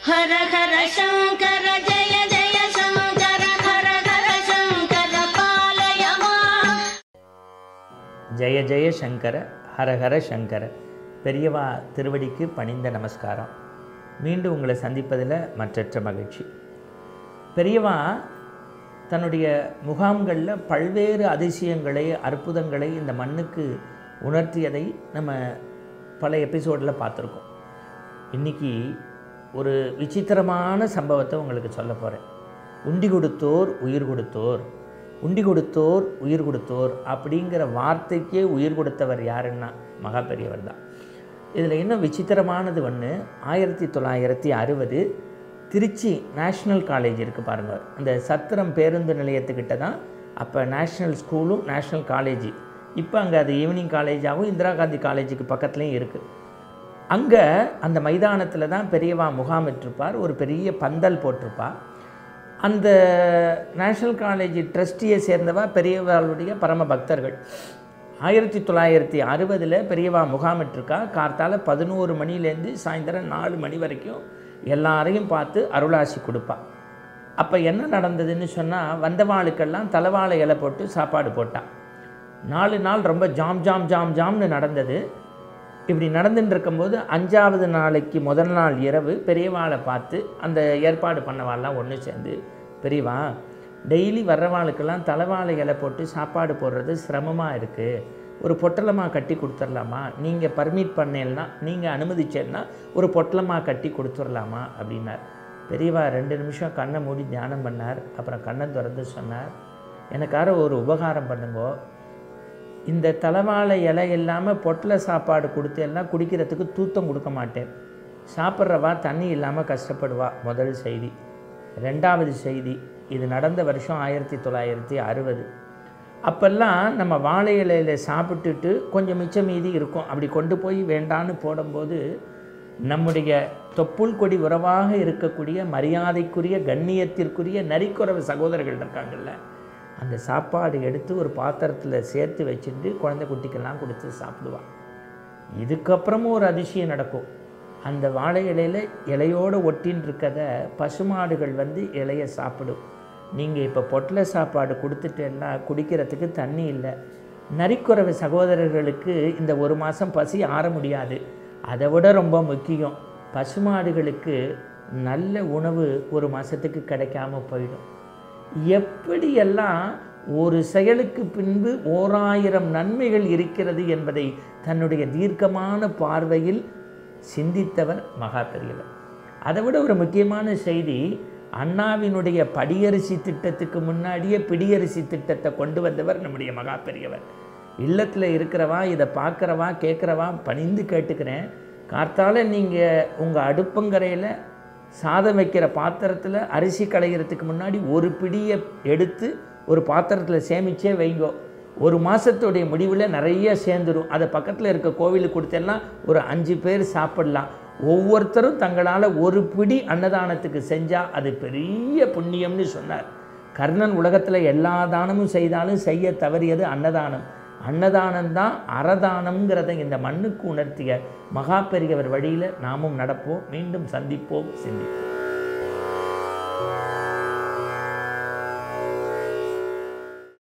ஹர ஹர சங்கர ஜய ஜய சங்கர ஹர ஹர சங்கர பாலயமா ஜெய ஜெய சங்கர ஹரஹர சங்கர பெரியவா திருவடிக்கு பணிந்த நமஸ்காரம் மீண்டும் உங்களை சந்திப்பதில் மற்றற்ற மகிழ்ச்சி பெரியவா தன்னுடைய முகாம்களில் பல்வேறு அதிசயங்களை அற்புதங்களை இந்த மண்ணுக்கு உணர்த்தியதை நம்ம பல எபிசோடில் பார்த்துருக்கோம் இன்றைக்கி ஒரு விசித்திரமான சம்பவத்தை உங்களுக்கு சொல்ல போகிறேன் உண்டி கொடுத்தோர் உயிர் கொடுத்தோர் உண்டி கொடுத்தோர் உயிர் கொடுத்தோர் அப்படிங்கிற வார்த்தைக்கே உயிர் கொடுத்தவர் யாருன்னா மகா பெரியவர் தான் இதில் இன்னும் விசித்திரமானது ஒன்று ஆயிரத்தி தொள்ளாயிரத்தி அறுபது திருச்சி நேஷ்னல் காலேஜ் இருக்குது பாருங்கள் அந்த சத்திரம் பேருந்து நிலையத்துக்கிட்ட தான் அப்போ நேஷ்னல் ஸ்கூலும் நேஷ்னல் காலேஜ் இப்போ அங்கே அது ஈவினிங் காலேஜாகவும் இந்திரா காந்தி காலேஜுக்கு பக்கத்துலேயும் இருக்குது அங்கே அந்த மைதானத்தில் தான் பெரியவா முகாமிட்டிருப்பார் ஒரு பெரிய பந்தல் போட்டிருப்பார் அந்த நேஷ்னல் காலேஜ் ட்ரஸ்டியை சேர்ந்தவா பெரியவாளுடைய பரம பக்தர்கள் ஆயிரத்தி தொள்ளாயிரத்தி அறுபதில் பெரியவா முகாமிட்டிருக்கா கார்த்தால பதினோரு மணிலேருந்து சாயந்தரம் நாலு மணி வரைக்கும் எல்லாரையும் பார்த்து அருளாசி கொடுப்பா அப்போ என்ன நடந்ததுன்னு சொன்னால் வந்தவாளுக்கெல்லாம் தலைவாழை இலை போட்டு சாப்பாடு போட்டா நாலு நாள் ரொம்ப ஜாம் ஜாம் ஜாம் ஜாம்னு நடந்தது இப்படி நடந்துட்டு இருக்கும்போது அஞ்சாவது நாளைக்கு முதல் நாள் இரவு பெரியவாளை பார்த்து அந்த ஏற்பாடு பண்ணவாள்லாம் ஒன்று சேர்ந்து பெரியவா டெய்லி வர்றவாளுக்கெல்லாம் தலைவாழை இலை போட்டு சாப்பாடு போடுறது சிரமமாக இருக்குது ஒரு பொட்டலமாக கட்டி கொடுத்துர்லாமா நீங்கள் பர்மிட் பண்ணேன்னா நீங்கள் அனுமதிச்சேன்னா ஒரு பொட்டலமாக கட்டி கொடுத்துர்லாமா அப்படின்னார் பெரியவா ரெண்டு நிமிஷம் கண்ணை மூடி தியானம் பண்ணார் அப்புறம் கண்ணை திறந்து சொன்னார் எனக்கார ஒரு உபகாரம் பண்ணுங்கோ இந்த தலைவாழை இலை இல்லாமல் பொட்டலை சாப்பாடு கொடுத்து எல்லாம் குடிக்கிறதுக்கு தூத்தம் கொடுக்க மாட்டேன் சாப்பிட்றவா தண்ணி இல்லாமல் கஷ்டப்படுவா முதல் செய்தி ரெண்டாவது செய்தி இது நடந்த வருஷம் ஆயிரத்தி தொள்ளாயிரத்தி அறுபது அப்போல்லாம் நம்ம வாழை இலையில் சாப்பிட்டுட்டு கொஞ்சம் மிச்சம் மீதி இருக்கும் அப்படி கொண்டு போய் வேண்டான்னு போடும்போது நம்முடைய தொப்புள் கொடி உறவாக இருக்கக்கூடிய மரியாதைக்குரிய கண்ணியத்திற்குரிய நரிக்குறவு சகோதரர்கள் இருக்காங்கல்ல அந்த சாப்பாடு எடுத்து ஒரு பாத்திரத்தில் சேர்த்து வச்சுட்டு குழந்தை குட்டிக்கெல்லாம் கொடுத்து சாப்பிடுவான் இதுக்கப்புறமும் ஒரு அதிசயம் நடக்கும் அந்த வாழை இலையில் இலையோடு ஒட்டின்னு இருக்கத பசுமாடுகள் வந்து இலையை சாப்பிடும் நீங்கள் இப்போ பொட்டலை சாப்பாடு கொடுத்துட்டேன்னா குடிக்கிறதுக்கு தண்ணி இல்லை நரிக்குறவு சகோதரர்களுக்கு இந்த ஒரு மாதம் பசி ஆற முடியாது அதை விட ரொம்ப முக்கியம் பசுமாடுகளுக்கு நல்ல உணவு ஒரு மாதத்துக்கு கிடைக்காம போயிடும் எப்படியெல்லாம் ஒரு செயலுக்கு பின்பு ஓராயிரம் நன்மைகள் இருக்கிறது என்பதை தன்னுடைய தீர்க்கமான பார்வையில் சிந்தித்தவர் மகா பெரியவர் அதை விட ஒரு முக்கியமான செய்தி அண்ணாவினுடைய படியரிசி திட்டத்துக்கு முன்னாடியே பிடியரிசி திட்டத்தை கொண்டு வந்தவர் நம்முடைய மகா பெரியவர் இல்லத்தில் இருக்கிறவா இதை பார்க்குறவா கேட்குறவா பணிந்து கேட்டுக்கிறேன் கார்த்தால நீங்கள் உங்கள் அடுப்பங்கரையில் சாதம் வைக்கிற பாத்திரத்தில் அரிசி களைகிறதுக்கு முன்னாடி ஒரு பிடியை எடுத்து ஒரு பாத்திரத்தில் சேமிச்சே வைங்கோ ஒரு மாதத்துடைய முடிவில் நிறைய சேர்ந்துடும் அதை பக்கத்தில் இருக்க கோவிலுக்கு கொடுத்தெல்லாம் ஒரு அஞ்சு பேர் சாப்பிடலாம் ஒவ்வொருத்தரும் தங்களால் ஒரு பிடி அன்னதானத்துக்கு செஞ்சால் அது பெரிய புண்ணியம்னு சொன்னார் கர்ணன் உலகத்தில் எல்லா தானமும் செய்தாலும் செய்ய தவறியது அன்னதானம் அன்னதானம் தான் அறதானம்ங்கிறத இந்த மண்ணுக்கு உணர்த்திய மகா பெரியவர் வழியில் நாமும் நடப்போம் மீண்டும் சந்திப்போம் சிந்திப்போம்